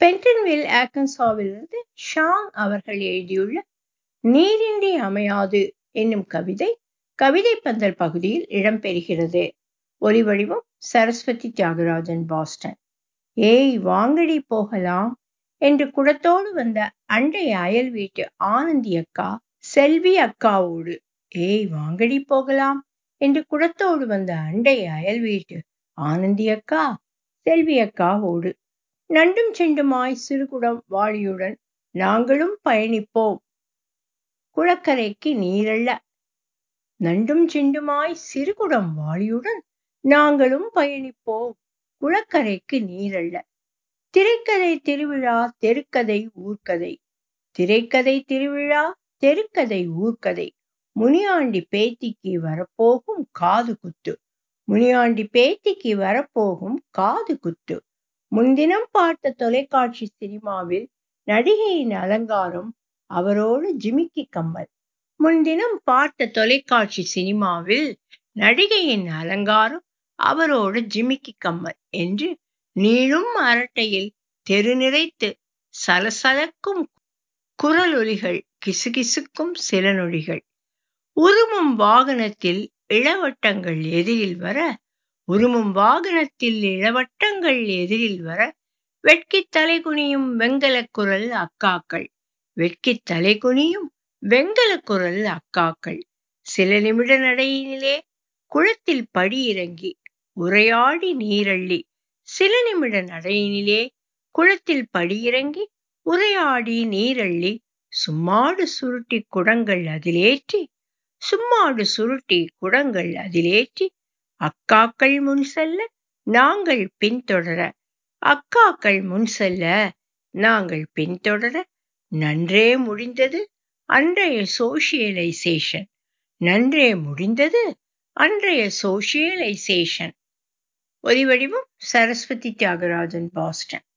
பென்டன்வில் ஆக்கன்சாவிலிருந்து Shawn அவர்கள் எழுதியுள்ள நீரின்றி அமையாது என்னும் கவிதை கவிதை பந்தல் பகுதியில் இடம்பெறுகிறது ஒலிவடிவம் சரஸ்வதி தியாகராஜன் பாஸ்டன் ஏய் வாங்கடி போகலாம் என்று குடத்தோடு வந்த அண்டை அயல் வீட்டு ஆனந்தி அக்கா செல்வி அக்காவோடு ஏய் வாங்கடி போகலாம் என்று குடத்தோடு வந்த அண்டை அயல் வீட்டு ஆனந்தி அக்கா செல்வி அக்காவோடு நண்டும் செண்டுமாய் சிறுகுடம் வாளியுடன் நாங்களும் பயணிப்போம் குளக்கரைக்கு நீரல்ல நண்டும் செண்டுமாய் சிறுகுடம் வாளியுடன் நாங்களும் பயணிப்போம் குளக்கரைக்கு நீரல்ல திரைக்கதை திருவிழா தெருக்கதை ஊர்க்கதை திரைக்கதை திருவிழா தெருக்கதை ஊர்க்கதை முனியாண்டி பேத்திக்கு வரப்போகும் காது குத்து முனியாண்டி பேத்திக்கு வரப்போகும் காது குத்து முன்தினம் பார்த்த தொலைக்காட்சி சினிமாவில் நடிகையின் அலங்காரம் அவரோடு ஜிமிக்கி கம்மல் முன்தினம் பார்த்த தொலைக்காட்சி சினிமாவில் நடிகையின் அலங்காரம் அவரோடு ஜிமிக்கி கம்மல் என்று நீளும் அரட்டையில் தெரு நிறைத்து சலசலக்கும் குரலொலிகள் கிசுகிசுக்கும் சில நொடிகள் உருமும் வாகனத்தில் இளவட்டங்கள் எதிரில் வர உருமும் வாகனத்தில் இளவட்டங்கள் எதிரில் வர வெட்கி தலைகுனியும் வெங்கல குரல் அக்காக்கள் வெட்கி தலைகுனியும் வெங்கல குரல் அக்காக்கள் சில நிமிட நடையினிலே குளத்தில் படியிறங்கி உரையாடி நீரள்ளி சில நிமிட நடையினிலே குளத்தில் படியிறங்கி உரையாடி நீரள்ளி சும்மாடு சுருட்டி குடங்கள் அதிலேற்றி சும்மாடு சுருட்டி குடங்கள் அதிலேற்றி அக்காக்கள் முன் செல்ல நாங்கள் பின்தொடர அக்காக்கள் முன் செல்ல நாங்கள் பின்தொடர நன்றே முடிந்தது அன்றைய சோசியலைசேஷன் நன்றே முடிந்தது அன்றைய சோசியலைசேஷன் ஒலிவடிவம் சரஸ்வதி தியாகராஜன் பாஸ்டன்